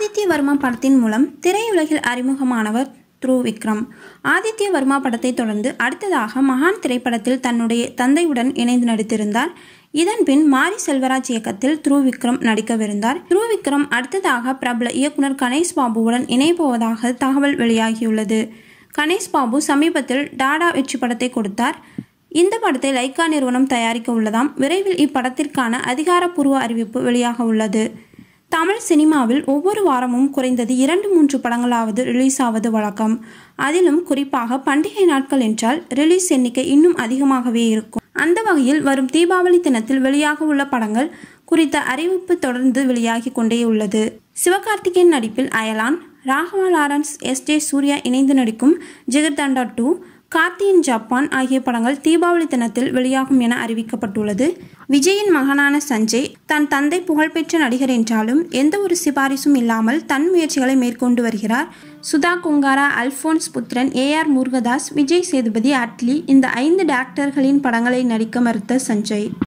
ஆதித்ய வர்மா படத்தின் மூலம் திரையுலகில் அறிமுகமானவர் த்ருவ் விக்ரம் ஆதித்ய வர்மா படத்தை தொடர்ந்து அடுத்ததாக மகான் திரைப்படத்தில் தன்னுடைய தந்தையுடன் இணைந்து நடித்திருந்தார் இதன் பின் மாரி செல்வராஜ் இயக்கத்தில் த்ருவ் விக்ரம் நடிக்கவிருந்தார் த்ருவ் விக்ரம் அடுத்ததாக பிரபல இயக்குனர் கணேஷ் பாபுவுடன் இணையப்போவதாக தகவல் வெளியாகியுள்ளது கணேஷ் பாபு சமீபத்தில் டாடா வெற்றி படத்தை கொடுத்தார் இந்த படத்தை லைக்கா நிறுவனம் தயாரிக்க உள்ளதாம் விரைவில் இப்படத்திற்கான அதிகாரப்பூர்வ அறிவிப்பு வெளியாக உள்ளது தமிழ் சினிமாவில் ஒவ்வொரு வாரமும் குறைந்தது இரண்டு மூன்று படங்களாவது ரிலீஸ் ஆவது வழக்கம் அதிலும் குறிப்பாக பண்டிகை நாட்கள் என்றால் ரிலீஸ் எண்ணிக்கை இன்னும் அதிகமாகவே இருக்கும் அந்த வகையில் வரும் தீபாவளி தினத்தில் வெளியாக உள்ள படங்கள் குறித்த அறிவிப்பு தொடர்ந்து வெளியாகி கொண்டே உள்ளது சிவகார்த்திகேயன் நடிப்பில் அயலான் ராகவா லாரன்ஸ் எஸ் ஜே சூர்யா இணைந்து நடிக்கும் ஜிகர்தண்டா டூ கார்த்தியின் ஜப்பான் ஆகிய படங்கள் தீபாவளி தினத்தில் வெளியாகும் என அறிவிக்கப்பட்டுள்ளது விஜயின் மகனான சஞ்சய் தன் தந்தை புகழ்பெற்ற நடிகர் என்றாலும் எந்த ஒரு சிபாரிசும் இல்லாமல் தன் முயற்சிகளை மேற்கொண்டு வருகிறார் சுதா குங்காரா அல்போன்ஸ் புத்திரன் ஏ ஆர் முருகதாஸ் விஜய் சேதுபதி அட்லி இந்த ஐந்து டாக்டர்களின் படங்களை நடிக்க மறுத்த சஞ்சய்